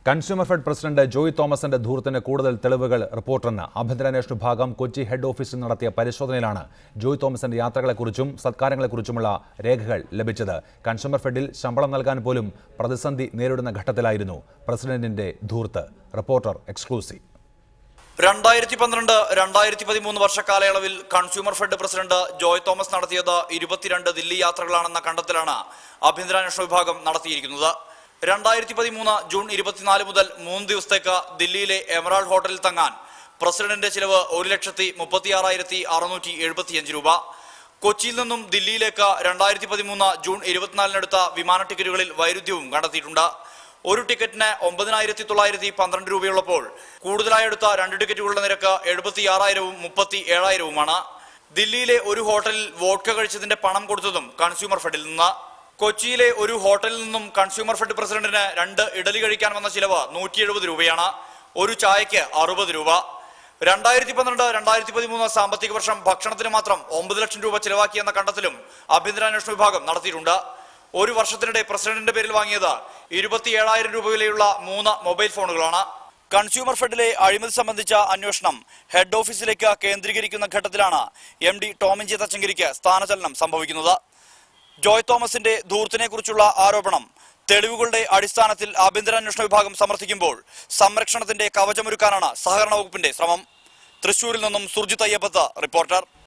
consumer fed president Joy തോമസിന്റെ ധൂർത്തിന് കൂടുതൽ തെളിവുകൾ റിപ്പോർട്ടറിന് ആഭ്യന്തരാന്വേഷണ വിഭാഗം കൊച്ചി ഹെഡ് ഓഫീസിൽ നടത്തിയ പരിശോധനയിലാണ് ജോയ് തോമസിന്റെ യാത്രകളെക്കുറിച്ചും സത്കാരങ്ങളെക്കുറിച്ചുമുള്ള രേഖകൾ ലഭിച്ചത് കൺസ്യൂമർ ഫെഡിൽ ശമ്പളം നൽകാൻ പോലും പ്രതിസന്ധി നേരിടുന്ന ഘട്ടത്തിലായിരുന്നു പ്രസിഡന്റിന്റെ ധൂർത്ത് റിപ്പോർട്ടർ എക്സ്ക്ലൂസീവ് രണ്ടായിരത്തി പന്ത്രണ്ട് രണ്ടായിരത്തി പതിമൂന്ന് വർഷ കാലയളവിൽ consumer fed president Joy Thomas നടത്തിയത് ഇരുപത്തിരണ്ട് ദില്ലി യാത്രകളാണെന്ന കണ്ടെത്തലാണ് ആഭ്യന്തരാന്വേഷണ വിഭാഗം നടത്തിയിരിക്കുന്നത് രണ്ടായിരത്തി പതിമൂന്ന് ജൂൺ ഇരുപത്തിനാല് മുതൽ മൂന്ന് ദിവസത്തേക്ക് ദില്ലിയിലെ എമറാൾഡ് ഹോട്ടലിൽ തങ്ങാൻ പ്രസിഡന്റിന്റെ ചിലവ് ഒരു ലക്ഷത്തി മുപ്പത്തിയാറായിരത്തി അറുന്നൂറ്റി എഴുപത്തിയഞ്ച് രൂപ കൊച്ചിയിൽ നിന്നും ദില്ലിയിലേക്ക് രണ്ടായിരത്തി പതിമൂന്ന് ജൂൺ ഇരുപത്തിനാലിനെടുത്ത വിമാന ടിക്കറ്റുകളിൽ വൈരുദ്ധ്യവും കണ്ടെത്തിയിട്ടുണ്ട് ഒരു ടിക്കറ്റിന് ഒമ്പതിനായിരത്തി തൊള്ളായിരത്തി പന്ത്രണ്ട് രൂപയുള്ളപ്പോൾ കൂടുതലായി എടുത്ത രണ്ട് ടിക്കറ്റുകളുടെ നിരക്ക് എഴുപത്തി ആറായിരവും മുപ്പത്തി ഏഴായിരവുമാണ് ദില്ലിയിലെ ഒരു ഹോട്ടലിൽ വോഡ്ക കഴിച്ചതിന്റെ പണം കൊടുത്തതും കൺസ്യൂമർ ഫെഡിൽ നിന്ന് കൊച്ചിയിലെ ഒരു ഹോട്ടലിൽ നിന്നും കൺസ്യൂമർ ഫെഡ് പ്രസിഡന്റിന് രണ്ട് ഇഡലി കഴിക്കാൻ വന്ന ചിലവ് നൂറ്റി എഴുപത് രൂപയാണ് ഒരു ചായക്ക് അറുപത് രൂപ രണ്ടായിരത്തി പന്ത്രണ്ട് രണ്ടായിരത്തി പതിമൂന്ന് സാമ്പത്തിക വർഷം ഭക്ഷണത്തിന് മാത്രം ഒമ്പത് ലക്ഷം രൂപ ചിലവാക്കിയെന്ന കണ്ടെത്തലും ആഭ്യന്തരാന്വേഷണ വിഭാഗം നടത്തിയിട്ടുണ്ട് ഒരു വർഷത്തിനിടെ പ്രസിഡന്റിന്റെ പേരിൽ വാങ്ങിയത് ഇരുപത്തി ഏഴായിരം രൂപ വിലയുള്ള മൂന്ന് മൊബൈൽ ഫോണുകളാണ് കൺസ്യൂമർ ഫെഡിലെ അഴിമതി സംബന്ധിച്ച അന്വേഷണം ഹെഡ് ഓഫീസിലേക്ക് കേന്ദ്രീകരിക്കുന്ന ഘട്ടത്തിലാണ് എം ഡി ടോമിൻജി തച്ചങ്കരിക്ക് സ്ഥാനചലനം സംഭവിക്കുന്നത് ജോയ് തോമസിന്റെ ധൂർത്തിനെ കുറിച്ചുള്ള ആരോപണം തെളിവുകളുടെ അടിസ്ഥാനത്തിൽ ആഭ്യന്തരാന്വേഷണ വിഭാഗം സമർത്ഥിക്കുമ്പോൾ സംരക്ഷണത്തിന്റെ കവചമൊരുക്കാനാണ് സഹകരണ വകുപ്പിന്റെ ശ്രമം തൃശൂരിൽ നിന്നും സുർജിത് അയ്യപ്പത്ത് റിപ്പോർട്ടർ